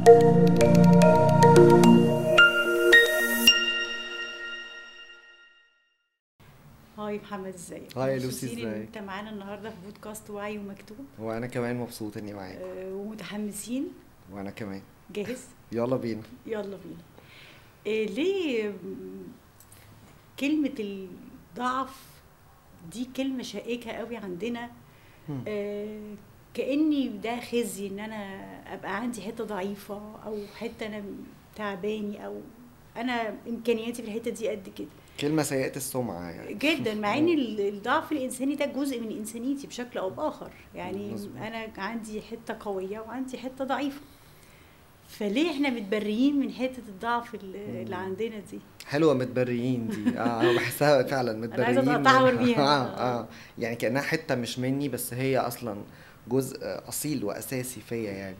هاي محمد ازيك هاي لوسي، مبسوطين ان ازيك؟ انت معانا النهارده في بودكاست وعي ومكتوب وانا كمان مبسوط اني معاك آه، ومتحمسين وانا كمان جاهز يلا بينا يلا بينا آه، ليه م- كلمة الضعف دي كلمة شائكة قوي عندنا مم. آه، كأني ده خزي ان انا ابقى عندي حتة ضعيفة او حتة انا تعباني او انا امكانياتي في الحتة دي قد كده كلمة سيئة السمعة يعني جدا مع ان ال- الضعف الانساني ده جزء من انسانيتي بشكل او باخر يعني مظبوط. انا عندي حته قويه وعندي حته ضعيفه فليه احنا متبريين من حته الضعف ال- اللي مم. عندنا دي حلوة متبريين دي اه انا بحسها فعلا متبريين عايزة منها. أتقطع وأرميها. اه اه يعني كأنها حتة مش مني بس هي اصلا جزء اصيل واساسي فيا يعني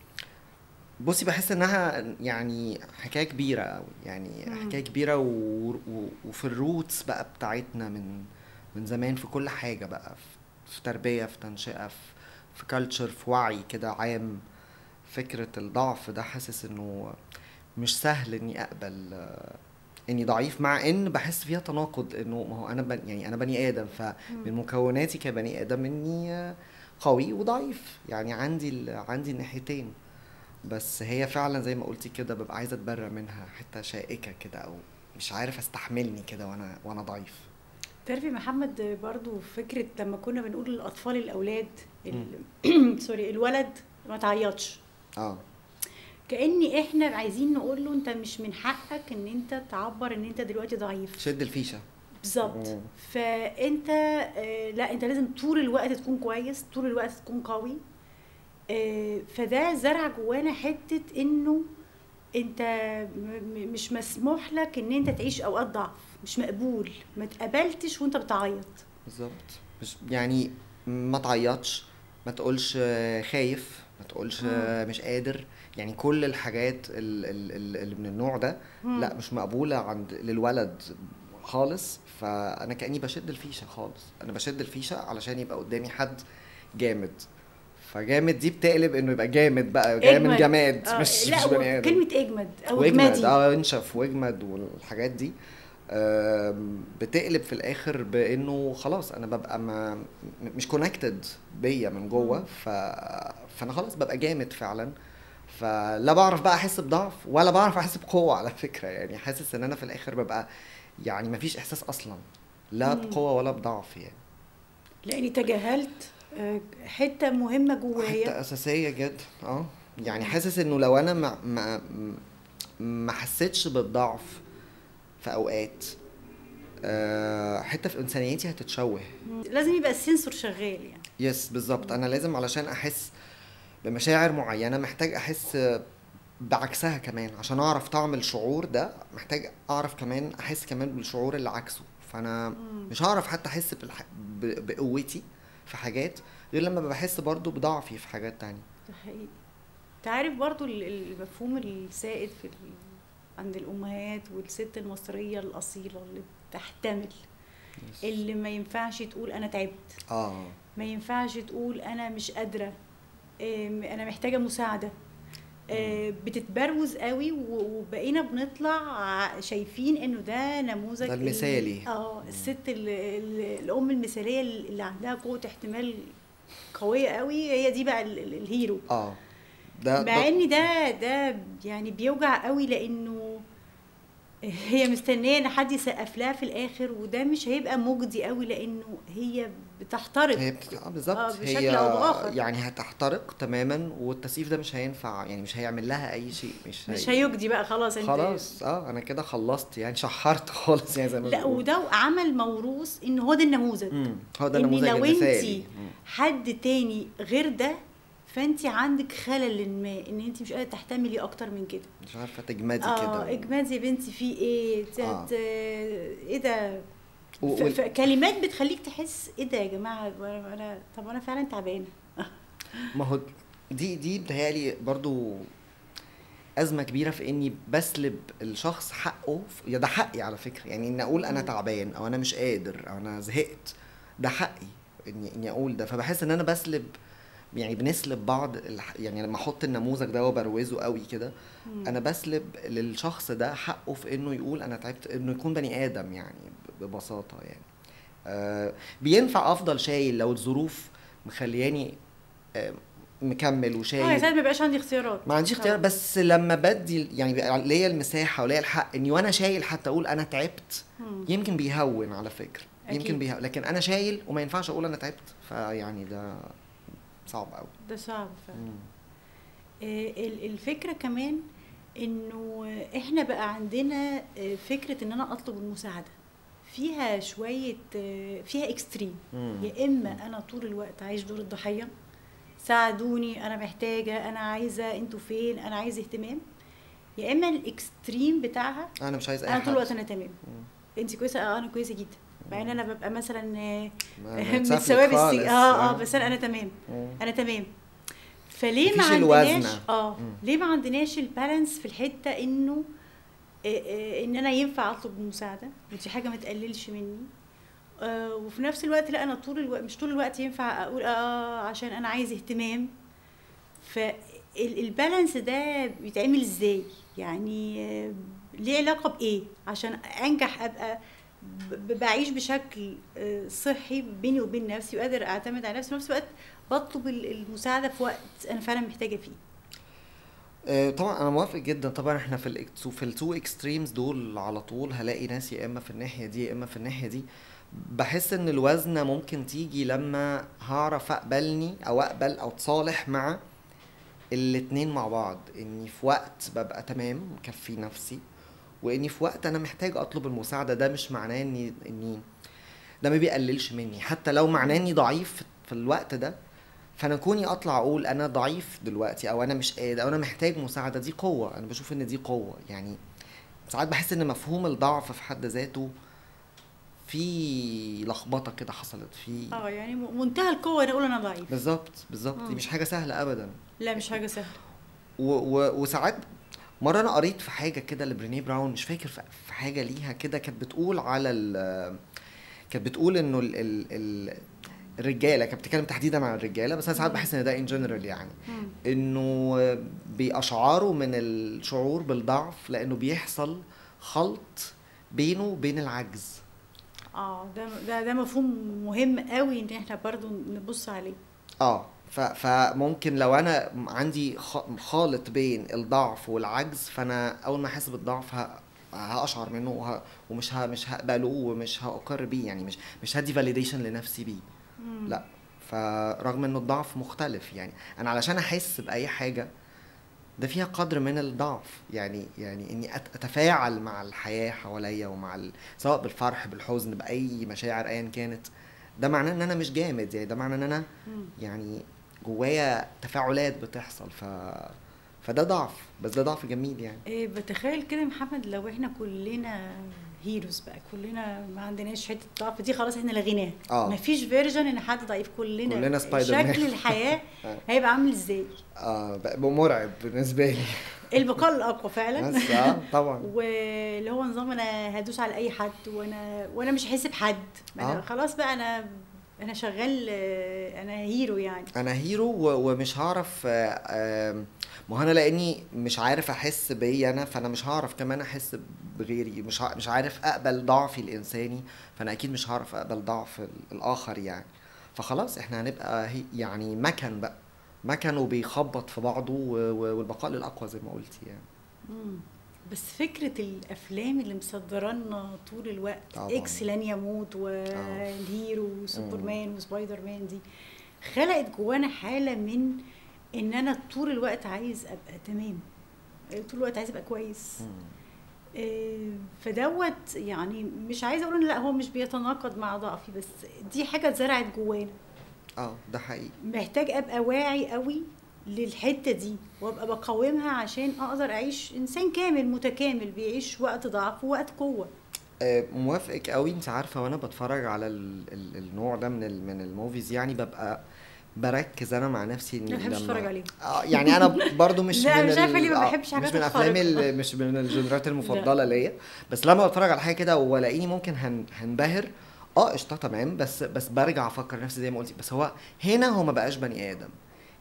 بصي بحس انها يعني حكايه كبيره قوي يعني مم. حكايه كبيره و... و... وفي الروتس بقى بتاعتنا من من زمان في كل حاجه بقى في, في تربيه في تنشئه في في كلتشر في وعي كده عام فكره الضعف ده حاسس انه مش سهل اني اقبل آه، اني ضعيف مع ان بحس فيها تناقض انه ما هو انا بن يعني انا بني ادم فمن مكوناتي كبني ادم اني آه، قوي وضعيف يعني عندي ال... عندي الناحيتين بس هي فعلا زي ما قلتي كده ببقى عايزه اتبرى منها حته شائكه كده او مش عارف استحملني كده وانا وانا ضعيف تعرفي محمد برضو فكره لما كنا بنقول للاطفال الاولاد ال- سوري الولد ما تعيطش اه كاني احنا عايزين نقول له انت مش من حقك ان انت تعبر ان انت دلوقتي ضعيف شد الفيشه بالظبط مم. فانت آه، لا انت لازم طول الوقت تكون كويس طول الوقت تكون قوي آه، فده زرع جوانا حته انه انت م- م- مش مسموح لك ان انت تعيش اوقات ضعف مش مقبول ما اتقبلتش وانت بتعيط بالظبط مش يعني ما تعيطش ما تقولش آه، خايف ما تقولش آه، مش قادر يعني كل الحاجات ال- ال- ال- اللي من النوع ده مم. لا مش مقبولة عند للولد خالص فأنا كأني بشد الفيشة خالص أنا بشد الفيشة علشان يبقى قدامي حد جامد فجامد دي بتقلب انه يبقى جامد بقى جاي من اجمد. جماد آه، مش لا مش بني ادم كلمه اجمد او واجمد اجمدي اه انشف واجمد والحاجات دي آم، بتقلب في الاخر بانه خلاص انا ببقى ما م- مش كونكتد بيا من جوه مم. ف... فانا خلاص ببقى جامد فعلا فلا بعرف بقى احس بضعف ولا بعرف احس بقوه على فكره يعني حاسس ان انا في الاخر ببقى يعني مفيش احساس اصلا لا مم. بقوه ولا بضعف يعني لاني تجاهلت آه، حته مهمه جوايا حته اساسيه جدا اه يعني حاسس انه لو انا ما ما ما حسيتش بالضعف في اوقات آه، حته في انسانيتي هتتشوه لازم يبقى السنسور شغال يعني يس بالظبط انا لازم علشان احس بمشاعر معينه محتاج احس بعكسها كمان عشان اعرف طعم الشعور ده محتاج اعرف كمان احس كمان بالشعور اللي عكسه فانا مم. مش هعرف حتى احس بالح... ب- بقوتي في حاجات غير لما بحس برضو بضعفي في حاجات تانية ده حقيقي تعرف برضو ال- المفهوم السائد في ال... عند الامهات والست المصريه الاصيله اللي بتحتمل اللي ما ينفعش تقول انا تعبت اه ما ينفعش تقول انا مش قادره آم، انا محتاجه مساعده آه، بتتبروز قوي و- وبقينا بنطلع ع- شايفين انه ده نموذج ده ال- المثالي. اه الست ال- ال- الام المثاليه اللي عندها قوه احتمال قويه قوي هي دي بقى ال- ال- الهيرو اه ده مع ده ان ده ده يعني بيوجع قوي لانه هي مستنيه ان حد يسقف لها في الاخر وده مش هيبقى مجدي قوي لانه هي بتحترق هي بت... اه بالظبط آه، بشكل هي أو بآخر. يعني هتحترق تماما والتسييف ده مش هينفع يعني مش هيعمل لها اي شيء مش مش هي... هيجدي بقى خلاص انت خلاص اه انا كده خلصت يعني شحرت خالص يعني زي ما لا بيقولوا. وده عمل موروث ان هو ده النموذج مم. هو ده ان النموذج لو المثالي انت مم. حد تاني غير ده فانت عندك خلل ما ان انت مش قادره تحتملي اكتر من كده مش عارفه تجمدي اه كده اجماد يا بنتي في ايه ت- آه. ت- ايه ده و- ف- وال- ف- كلمات بتخليك تحس ايه ده يا جماعه انا انا طب انا فعلا تعبانه ما هو دي دي بتهيألي برضو أزمة كبيرة في إني بسلب الشخص حقه في- يا ده حقي على فكرة يعني إني أقول أنا مم. تعبان أو أنا مش قادر أو أنا زهقت ده حقي إني إني أقول ده فبحس إن أنا بسلب يعني بنسلب بعض الح- يعني لما احط النموذج ده وبروزه قوي كده مم. انا بسلب للشخص ده حقه في انه يقول انا تعبت انه يكون بني ادم يعني ب- ببساطه يعني آه بينفع افضل شايل لو الظروف مخلياني آه مكمل اه وشايل يا ساعات ما بيبقاش عندي اختيارات ما عنديش اختيار آه. بس لما بدي يعني بقى ليا المساحه وليا الحق اني وانا شايل حتى اقول انا تعبت مم. يمكن بيهون على فكره يمكن أكيد. بيهون لكن انا شايل وما ينفعش اقول انا تعبت فيعني ده صعب قوي ده صعب فعلا آه، ال- الفكرة كمان انه احنا بقى عندنا آه، فكرة ان انا اطلب المساعدة فيها شوية آه، فيها اكستريم يا اما انا طول الوقت عايش دور الضحية ساعدوني انا محتاجة انا عايزة انتوا فين انا عايزة اهتمام يا اما الاكستريم بتاعها انا مش عايز اي انا حد طول الوقت انا تمام مم. انت كويسة اه انا كويسة جدا مع ان انا ببقى مثلا آه، ما- ما من تسافلت ثواب السي خالص. اه اه بس انا انا تمام مم. انا تمام فليه ما مفيش عندناش الوزنة. اه مم. ليه ما عندناش البالانس في الحته انه آه، آه، ان انا ينفع اطلب المساعده ودي حاجه ما تقللش مني آه وفي نفس الوقت لا انا طول الوقت مش طول الوقت ينفع اقول اه عشان انا عايز اهتمام فالبالانس ده بيتعمل ازاي يعني آه، ليه علاقه بايه عشان انجح ابقى ب- بعيش بشكل آه، صحي بيني وبين نفسي وقادر اعتمد على نفسي في نفس الوقت بطلب ال- المساعده في وقت انا فعلا محتاجه فيه آه، طبعا انا موافق جدا طبعا احنا في ال في التو اكستريمز دول على طول هلاقي ناس يا اما في الناحيه دي يا اما في الناحيه دي بحس ان الوزنه ممكن تيجي لما هعرف اقبلني او اقبل او اتصالح مع الاتنين مع بعض اني في وقت ببقى تمام مكفي نفسي واني في وقت انا محتاج اطلب المساعده ده مش معناه اني اني ده ما بيقللش مني حتى لو معناه اني ضعيف في الوقت ده فانا كوني اطلع اقول انا ضعيف دلوقتي او انا مش قادر او انا محتاج مساعده دي قوه انا بشوف ان دي قوه يعني ساعات بحس ان مفهوم الضعف في حد ذاته في لخبطه كده حصلت في اه يعني م- منتهى القوه ان اقول انا ضعيف بالظبط بالظبط دي مم. مش حاجه سهله ابدا لا مش حاجه سهله و و وساعات مره انا قريت في حاجه كده لبرينيه براون مش فاكر في في حاجه ليها كده كانت بتقول على ال كانت بتقول انه ال ال ال الرجاله كانت بتتكلم تحديدا عن الرجاله بس انا ساعات مم. بحس ان ده ان جنرال يعني مم. انه بيشعروا من الشعور بالضعف لانه بيحصل خلط بينه وبين العجز اه ده ده ده مفهوم مهم قوي ان احنا برضو نبص عليه اه ف فممكن لو انا عندي خ- خالط بين الضعف والعجز فانا اول ما احس بالضعف ه- هاشعر منه وه... ومش ه... مش هقبله ومش هاقر بيه يعني مش مش هدي فاليديشن لنفسي بيه مم. لا فرغم انه الضعف مختلف يعني انا علشان احس باي حاجه ده فيها قدر من الضعف يعني يعني اني أت- اتفاعل مع الحياه حواليا ومع ال... سواء بالفرح بالحزن باي مشاعر ايا كانت ده معناه ان انا مش جامد يعني ده معناه ان انا مم. يعني جوايا تفاعلات بتحصل ف فده ضعف بس ده ضعف جميل يعني إيه بتخيل كده يا محمد لو احنا كلنا هيروز بقى كلنا ما عندناش حته ضعف دي خلاص احنا لغيناها آه. مفيش فيرجن ان حد ضعيف كلنا كلنا سبايدر مان. شكل الحياه آه. هيبقى عامل ازاي اه بقى مرعب بالنسبه لي البقاء الاقوى فعلا بس اه طبعا واللي هو نظام انا هدوس على اي حد وانا وانا مش هحس بحد ما أنا آه. خلاص بقى انا انا شغال آه، انا هيرو يعني انا هيرو و- ومش هعرف آه، آم، ما هو انا لاني مش عارف احس بيا انا فانا مش هعرف كمان احس بغيري مش ع- مش عارف اقبل ضعفي الانساني فانا اكيد مش هعرف اقبل ضعف ال- الاخر يعني فخلاص احنا هنبقى هي يعني مكن بقى مكن وبيخبط في بعضه و- و- والبقاء للاقوى زي ما قلتي يعني مم. بس فكرة الأفلام اللي مصدرانا طول الوقت طبعاً. إكس لن يموت والهيرو وسوبرمان وسبايدر مان دي خلقت جوانا حالة من إن أنا طول الوقت عايز أبقى تمام طول الوقت عايز أبقى كويس آه، فدوت يعني مش عايزة أقول إن لا هو مش بيتناقض مع ضعفي بس دي حاجة اتزرعت جوانا اه ده حقيقي محتاج ابقى واعي قوي للحته دي وابقى بقاومها عشان اقدر اعيش انسان كامل متكامل بيعيش وقت ضعف ووقت قوه آه، موافقك قوي انت عارفه وانا بتفرج على ال ال النوع ده من ال من الموفيز يعني ببقى بركز انا مع نفسي اني ما بحبش لما- أتفرج عليه. اه يعني انا برضو مش لا، من مش عارفة ال- ليه ما آه، بحبش حاجات مش من افلام الخارقة. ال- مش من الجنرات المفضله ليا بس لما بتفرج على حاجه كده والاقيني ممكن هن هنبهر اه قشطه تمام بس بس برجع افكر نفسي زي ما قلتي بس هو هنا هو ما بقاش بني ادم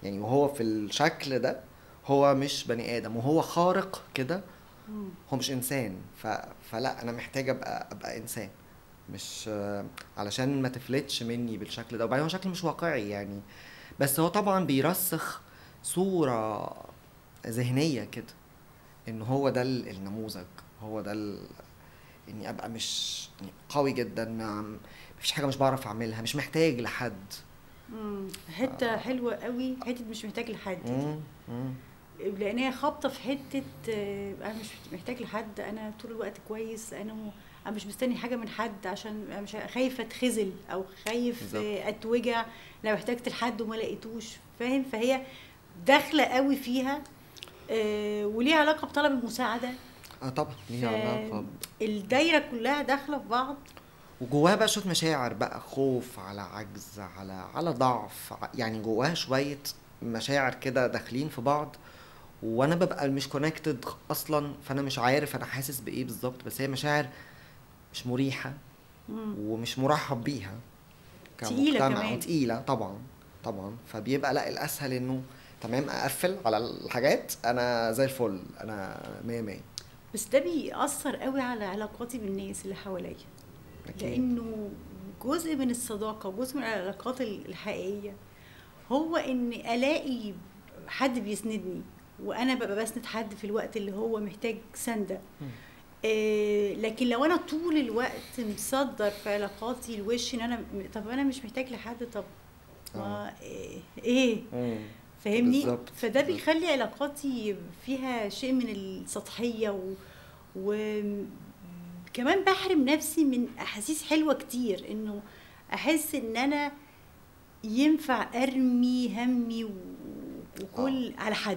يعني وهو في الشكل ده هو مش بني ادم وهو خارق كده مم. هو مش انسان ف... فلا انا محتاج ابقى ابقى انسان مش آه، علشان ما تفلتش مني بالشكل ده وبعدين هو شكل مش واقعي يعني بس هو طبعا بيرسخ صورة ذهنية كده ان هو ده ال- النموذج هو ده ال... اني ابقى مش يعني قوي جدا ما مفيش حاجة مش بعرف اعملها مش محتاج لحد مم. حته حلوه قوي حته مش محتاج لحد دي. مم. مم. لان هي خابطه في حته آه، انا مش محتاج لحد انا طول الوقت كويس انا م- انا مش مستني حاجه من حد عشان أنا مش خايفه اتخذل او خايف بالظبط. آه، اتوجع لو احتجت لحد وما لقيتوش فاهم فهي داخله قوي فيها آه، وليها علاقه بطلب المساعده اه طبعا ليها علاقة ب- الدايره كلها داخله في بعض وجواها بقى شويه مشاعر بقى خوف على عجز على على ضعف ع- يعني جواها شويه مشاعر كده داخلين في بعض وانا ببقى مش كونكتد اصلا فانا مش عارف انا حاسس بايه بالظبط بس هي مشاعر مش مريحه مم. ومش مرحب بيها تقيلة كمجتمع كمان. وتقيله طبعا طبعا فبيبقى لا الاسهل انه تمام اقفل على الحاجات انا زي الفل انا مية مية بس ده بيأثر قوي على علاقاتي بالناس اللي حواليا أكيد. لانه جزء من الصداقه وجزء من العلاقات الحقيقيه هو ان الاقي حد بيسندني وانا ببقى بسند حد في الوقت اللي هو محتاج سنده مم. إيه لكن لو انا طول الوقت مصدر في علاقاتي الوش ان انا طب انا مش محتاج لحد طب ما ايه, إيه مم. فاهمني بالظبط، فده بالظبط. بيخلي علاقاتي فيها شيء من السطحيه و... وكمان بحرم نفسي من احاسيس حلوه كتير انه احس ان انا ينفع ارمي همي و... وكل على حد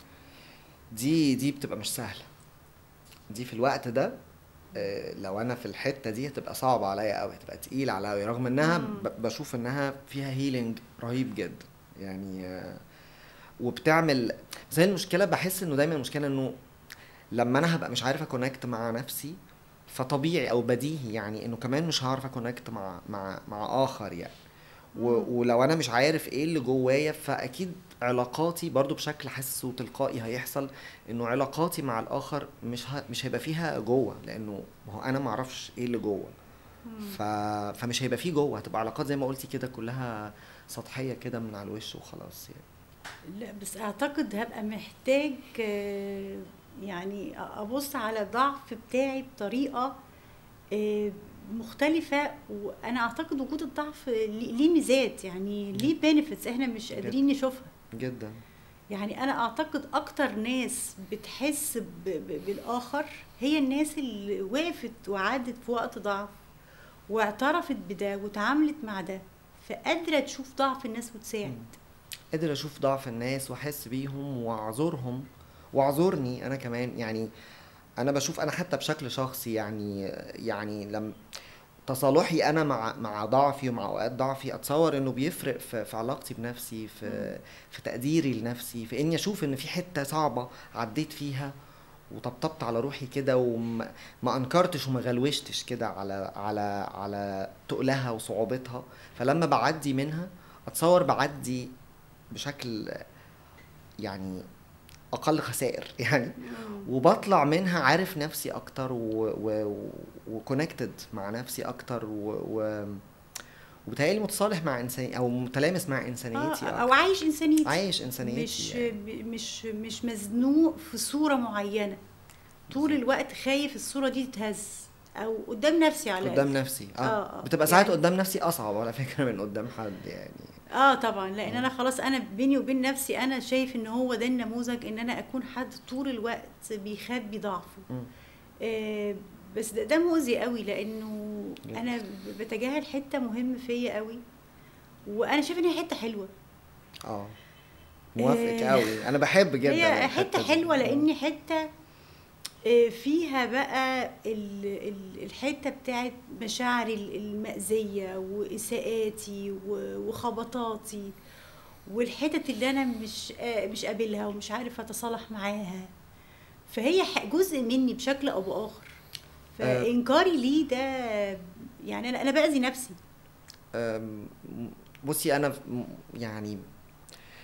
دي دي بتبقى مش سهلة دي في الوقت ده آه، لو انا في الحتة دي هتبقى صعبة عليا قوي هتبقى تقيلة عليا قوي رغم انها مم. ب- بشوف انها فيها هيلينج رهيب جدا يعني آه، وبتعمل زي المشكلة بحس انه دايما المشكلة انه لما انا هبقى مش عارف اكونكت مع نفسي فطبيعي او بديهي يعني انه كمان مش هعرف اكونكت مع مع مع اخر يعني و... مم. ولو انا مش عارف ايه اللي جوايا فاكيد علاقاتي برضو بشكل حسي وتلقائي هيحصل انه علاقاتي مع الاخر مش ه... مش هيبقى فيها جوه لانه ما هو انا ما اعرفش ايه اللي جوه ف... فمش هيبقى فيه جوه هتبقى علاقات زي ما قلتي كده كلها سطحيه كده من على الوش وخلاص يعني لا بس اعتقد هبقى محتاج آه، يعني ابص على الضعف بتاعي بطريقه آه، مختلفة وانا اعتقد وجود الضعف ليه ليه ميزات يعني ليه بينيفيتس احنا مش قادرين نشوفها جدا يعني انا اعتقد اكتر ناس بتحس ب- ب- بالاخر هي الناس اللي وقفت وعدت في وقت ضعف واعترفت بده وتعاملت مع ده فقادرة تشوف ضعف الناس وتساعد قادر اشوف ضعف الناس واحس بيهم واعذرهم واعذرني انا كمان يعني انا بشوف انا حتى بشكل شخصي يعني يعني لم تصالحي انا مع مع ضعفي ومع اوقات ضعفي اتصور انه بيفرق في, في علاقتي بنفسي في في تقديري لنفسي في اني اشوف ان في حته صعبه عديت فيها وطبطبت على روحي كده وما ما انكرتش وما غلوشتش كده على على على تقلها وصعوبتها فلما بعدي منها اتصور بعدي بشكل يعني اقل خسائر يعني وبطلع منها عارف نفسي اكتر وكونكتد مع نفسي اكتر و, و وبتهيألي متصالح مع انساني او متلامس مع انسانيتي آه، أكتر. او عايش انسانيتي عايش انسانيتي مش يعني. ب- مش مش مزنوق في صوره معينه طول الوقت خايف الصوره دي تتهز او قدام نفسي على قدام الأقل. نفسي اه, آه، آه. بتبقى ساعات يعني- قدام نفسي اصعب على فكره من قدام حد يعني اه طبعا لان انا خلاص انا بيني وبين نفسي انا شايف ان هو ده النموذج ان انا اكون حد طول الوقت بيخبي ضعفه مم. آه بس ده, ده مؤذي قوي لانه جدا. انا بتجاهل حته مهم فيا قوي وانا شايفه ان هي حته حلوه اه موافق آه، قوي انا بحب جدا هي الحتة حته دي. حلوه لان حته آه، فيها بقى ال- ال- الحته بتاعت مشاعري ال- المأزيه واساءاتي و- وخبطاتي والحتت اللي انا مش آه، مش قابلها ومش عارف اتصالح معاها فهي ح- جزء مني بشكل او باخر آه. فانكاري ليه ده يعني انا انا باذي نفسي أم، بصي انا م- يعني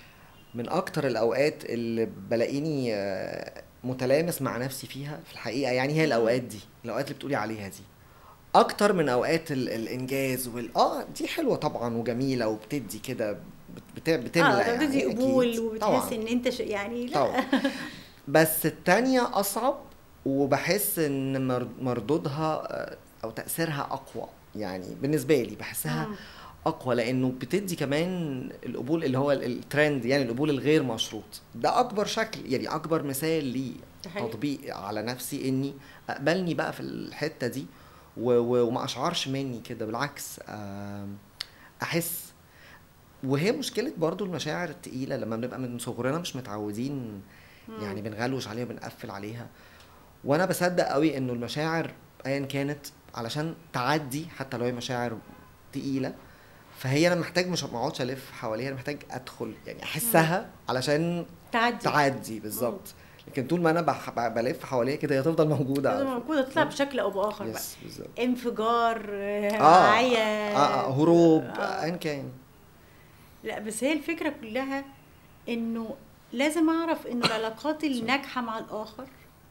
من اكتر الاوقات اللي بلاقيني آه، متلامس مع نفسي فيها في الحقيقه يعني هي الاوقات دي الاوقات اللي بتقولي عليها دي اكتر من اوقات ال- الانجاز وال اه دي حلوه طبعا وجميله وبتدي كده بت- بت- بتملى اه يعني بتدي أكيد. قبول طبعاً. وبتحس ان انت ش... يعني لا طبعا بس التانية أصعب وبحس إن مر- مردودها آه، أو تأثيرها أقوى يعني بالنسبة لي بحسها مم. أقوى لأنه بتدي كمان القبول اللي هو ال- الترند يعني القبول الغير مشروط ده أكبر شكل يعني أكبر مثال ليه ده حقيقي. تطبيق على نفسي إني أقبلني بقى في الحتة دي و- و- وما أشعرش مني كده بالعكس آم، أحس وهي مشكلة برضو المشاعر التقيلة لما بنبقى من صغرنا مش متعودين يعني بنغلوش عليها وبنقفل عليها وانا بصدق قوي انه المشاعر ايا كانت علشان تعدي حتى لو هي مشاعر تقيلة فهي انا محتاج مش ما اقعدش الف حواليها انا محتاج ادخل يعني احسها علشان تعدي تعدي بالظبط لكن طول ما انا بح- ب- بلف حواليها كده هي تفضل موجودة لازم على موجودة تطلع مم. بشكل او باخر بقى يس بالظبط انفجار آه، اه عيا اه آه، هروب آه. ايا كان لا بس هي الفكرة كلها انه لازم اعرف ان العلاقات الناجحة مع الاخر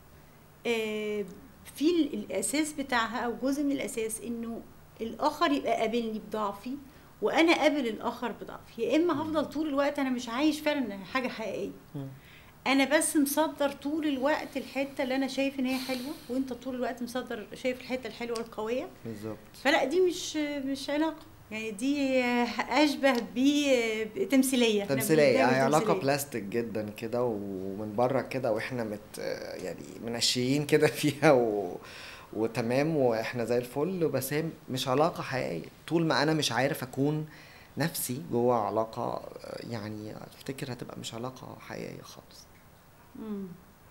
آه، في ال- الاساس بتاعها او جزء من الاساس انه الاخر يبقى قابلني بضعفي وانا قابل الاخر بضعفي يا اما هفضل طول الوقت انا مش عايش فعلا حاجة حقيقية مم. انا بس مصدر طول الوقت الحتة اللي انا شايف ان هي حلوة وانت طول الوقت مصدر شايف الحتة الحلوة القوية بالظبط فلا دي مش مش علاقة يعني دي أشبه بتمثيلية إحنا تمثيلية بنعمل هي علاقة تمثيلية. بلاستيك جدا كده ومن بره كده واحنا مت يعني منشيين كده فيها و... وتمام واحنا زي الفل بس هي مش علاقة حقيقية طول ما انا مش عارف اكون نفسي جوه علاقة يعني افتكر هتبقى مش علاقة حقيقية خالص مم.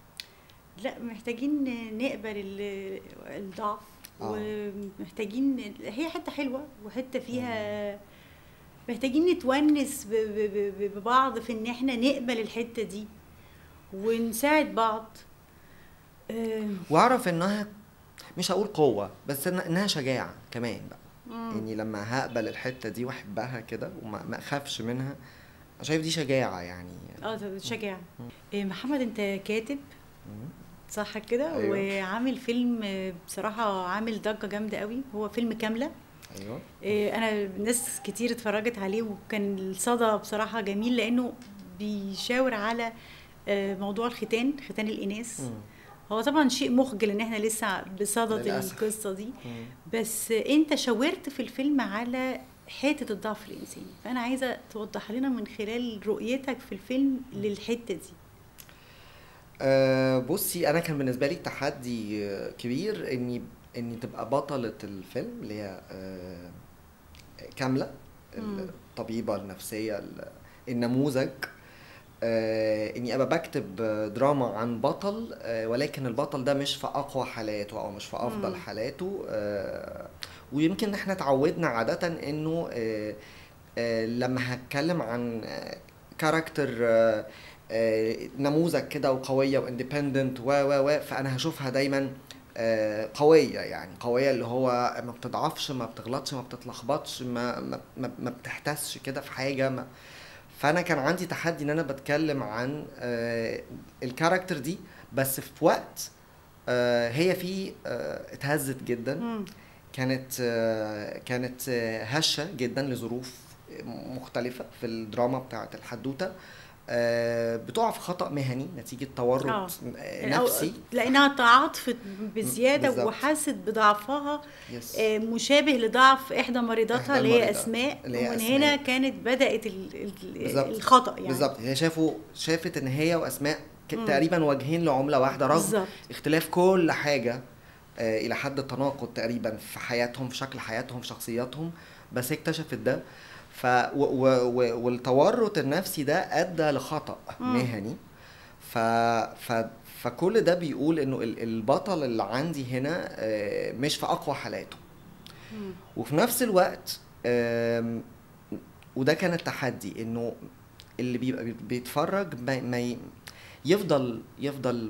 لا محتاجين نقبل ال- الضعف آه. ومحتاجين هي حتة حلوة وحتة فيها محتاجين نتونس ب- ب- ب- ببعض في ان احنا نقبل الحتة دي ونساعد بعض آه، واعرف انها مش هقول قوة بس إن- انها شجاعة كمان بقى مم. يعني لما هقبل الحتة دي واحبها كده وما ما اخافش منها أنا شايف دي شجاعة يعني اه ده شجاعة إيه، محمد انت كاتب مم. صح كده أيوة. وعامل فيلم آه، بصراحة عامل ضجة جامدة قوي هو فيلم كاملة ايوه إيه، انا ناس كتير اتفرجت عليه وكان الصدى بصراحة جميل لانه بيشاور على آه، موضوع الختان ختان الاناث مم. هو طبعا شيء مخجل ان احنا لسه بصدد للأسف. القصة دي مم. بس انت شاورت في الفيلم على حتة الضعف الإنساني فأنا عايزة توضح لنا من خلال رؤيتك في الفيلم للحتة دي أه بصي انا كان بالنسبه لي تحدي آه، كبير اني اني تبقى بطله الفيلم اللي هي أه كامله مم. الطبيبه النفسيه ال- النموذج أه اني ابقى بكتب دراما عن بطل أه ولكن البطل ده مش في اقوى حالاته او مش في افضل مم. حالاته أه ويمكن احنا اتعودنا عاده انه أه أه لما هتكلم عن آه، كاركتر آه، آه، نموذج كده وقويه واندبندنت و و و فانا هشوفها دايما آه، قويه يعني قويه اللي هو ما بتضعفش ما بتغلطش ما بتتلخبطش ما ما ما, ما بتحتسش كده في حاجه ما فانا كان عندي تحدي ان انا بتكلم عن آه، الكاركتر دي بس في وقت آه، هي فيه آه، اتهزت جدا مم. كانت آه، كانت آه، هشة جدا لظروف مختلفة في الدراما بتاعة الحدوتة آه، بتقع في خطأ مهني نتيجة آه. تورط آه، أو- نفسي لأنها تعاطفت بزيادة بالظبط. وحست بضعفها يس آه، مشابه لضعف إحدى مريضاتها إحدى اللي هي المريضات، أسماء اللي هي ومن أسماء. هنا كانت بدأت ال- ال- بالظبط. الخطأ يعني بالظبط هي شافوا شافت ان هي واسماء ك- مم. تقريبا وجهين لعملة واحدة رغم بالظبط اختلاف كل حاجة آه، إلى حد التناقض تقريبا في حياتهم في شكل حياتهم في شخصياتهم بس هي اكتشفت ده ف و و و والتورط النفسي ده أدى لخطأ مم. مهني ف ف فكل ده بيقول إنه ال- البطل اللي عندي هنا آه، مش في أقوى حالاته مم. وفي نفس الوقت آم، وده كان التحدي انه اللي بيبقى بي- بيتفرج ما, ما ي- يفضل يفضل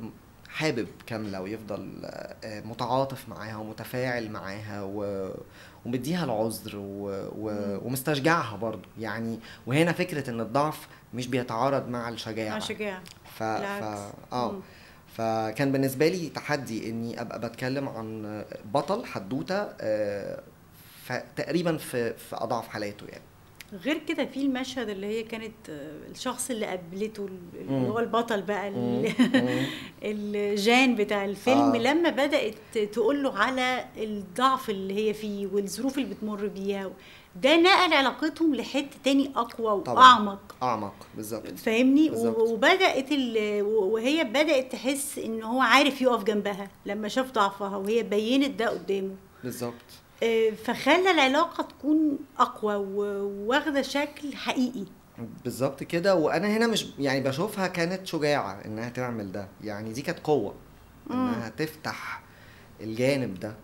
حابب كاملة ويفضل آه، متعاطف معاها ومتفاعل معاها و... ومديها العذر و... و... مم. ومستشجعها برضو يعني وهنا فكرة ان الضعف مش بيتعارض مع الشجاعة مع شجاعة ف... ف... بالعكس. اه مم. فكان بالنسبة لي تحدي اني ابقى بتكلم عن بطل حدوتة آه، ف... تقريبا في في اضعف حالاته يعني غير كده في المشهد اللي هي كانت آه، الشخص اللي قابلته اللي مم. هو البطل بقى مم. ال- مم. الجان بتاع الفيلم آه. لما بدأت تقول له على الضعف اللي هي فيه والظروف اللي بتمر بيها ده نقل علاقتهم لحتة تاني أقوى طبعاً. وأعمق اعمق بالظبط فاهمني بالظبط. و- وبدأت ال... وهي بدأت تحس إن هو عارف يقف جنبها لما شاف ضعفها وهي بينت ده قدامه بالظبط آه، فخلى العلاقة تكون أقوى و- واخدة شكل حقيقي بالظبط كده وانا هنا مش يعني بشوفها كانت شجاعة انها تعمل ده يعني دي كانت قوة انها تفتح الجانب ده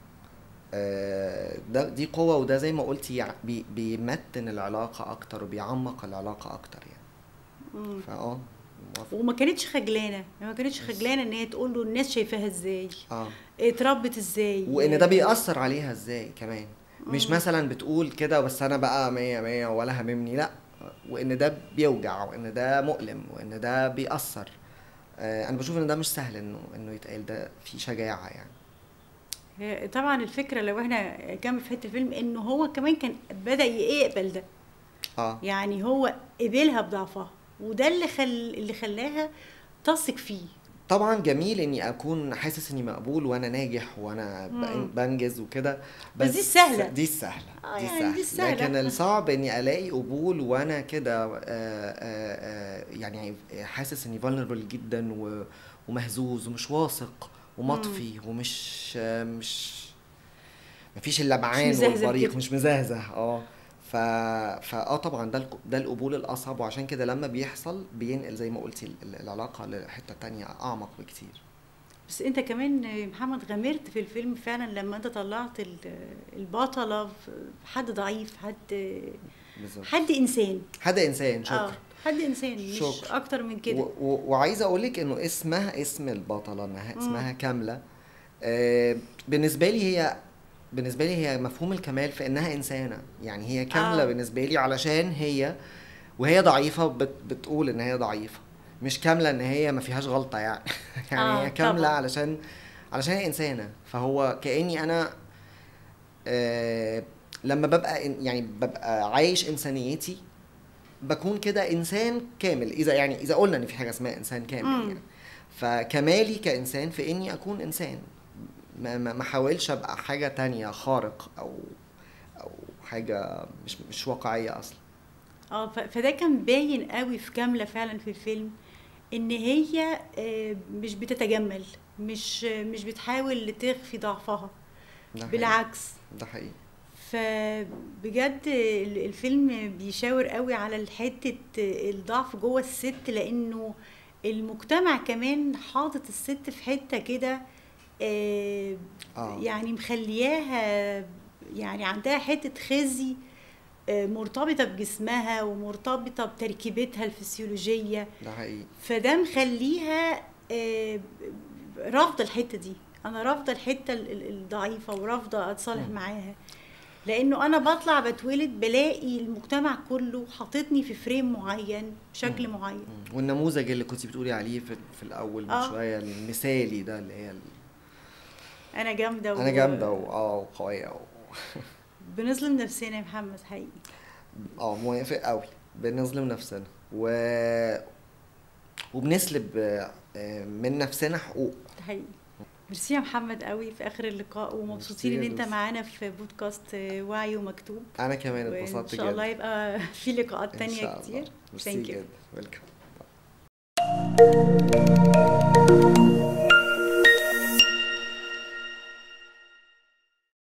آه، ده دي قوة وده زي ما قلتي يع- بي بيمتن العلاقة اكتر وبيعمق العلاقة اكتر يعني مم. فاه موافق. وما كانتش خجلانة ما كانتش خجلانة إن هي تقول له الناس شايفاها إزاي اه اتربت إزاي وان ده بيأثر عليها ازاي كمان مش مم. مثلا بتقول كده بس انا بقى مية مية ولا هممني لا وان ده بيوجع وان ده مؤلم وان ده بيأثر آه، انا بشوف ان ده مش سهل انه انه يتقال ده في شجاعة يعني هي- طبعا الفكرة لو احنا كمل في حتة الفيلم إنه هو كمان كان بدأ يقبل ده اه يعني هو قبلها بضعفها وده اللي خل اللي خلاها تثق فيه طبعا جميل اني اكون حاسس اني مقبول وانا ناجح وانا مم. بن- بنجز وكده بس دي السهلة. دي السهله آه دي يعني دي السهله السهلة. لكن الصعب اني الاقي قبول وانا كده آه، آه، آه، يعني حاسس اني vulnerable جدا و- ومهزوز ومش واثق ومطفي ومش آه، مش مفيش اللمعان مزهزه والبريق كده. مش مزهزه اه ف فا اه طبعا ده الق- ده القبول الاصعب وعشان كده لما بيحصل بينقل زي ما قلتي ال- ال- العلاقه لحته تانية اعمق بكتير بس انت كمان يا محمد غامرت في الفيلم فعلا لما انت طلعت ال- البطلة في حد ضعيف حد بالظبط حد انسان حد انسان اه شكرا حد انسان مش شكرا. اكتر من كده و- و- وعايز اقول لك انه اسمها اسم البطله انها اسمها كامله آه بالنسبه لي هي بالنسبه لي هي مفهوم الكمال في انها انسانه يعني هي كامله آه. بالنسبه لي علشان هي وهي ضعيفه بت بتقول ان هي ضعيفه مش كامله ان هي ما فيهاش غلطه يعني يعني آه، هي كامله طبعاً. علشان علشان هي انسانه فهو كاني انا آه لما ببقى إن- يعني ببقى عايش انسانيتي بكون كده انسان كامل اذا يعني اذا قلنا ان في حاجه اسمها انسان كامل مم. يعني فكمالي كانسان في اني اكون انسان ما ما ما احاولش ابقى حاجه تانية خارق او او حاجه مش مش واقعيه اصلا اه ف- فده كان باين قوي في كاملة فعلا في الفيلم ان هي آه، مش بتتجمل مش مش بتحاول تخفي ضعفها ده حقيقي. بالعكس ده حقيقي فبجد ال- الفيلم بيشاور قوي على حتة الضعف جوه الست لانه المجتمع كمان حاطط الست في حتة كده آه، اه يعني مخلياها يعني عندها حتة خزي آه، مرتبطة بجسمها ومرتبطة بتركيبتها الفسيولوجية ده حقيقي فده مخليها آه، رافضة الحتة دي أنا رافضة الحتة ال- ال- الضعيفة ورافضة أتصالح مم. معاها لأنه أنا بطلع بتولد بلاقي المجتمع كله حاططني في فريم معين بشكل معين مم. والنموذج اللي كنت بتقولي عليه في, في الاول من آه. شويه المثالي ده اللي هي ال- أنا جامدة انا جامده واه وقويه و... بنظلم نفسنا يا محمد حقيقي اه موافق قوي بنظلم نفسنا و وبنسلب آه، آه، من نفسنا حقوق ده حقيقي ميرسي يا محمد قوي في اخر اللقاء ومبسوطين ان ميرسي يا انت لوسي. معانا في بودكاست آه، وعي ومكتوب انا كمان وان اتبسطت شاء الله جدا يبقى في لقاءات ان تانية شاء كتير الله ميرسي Thank you. جدا ويلكم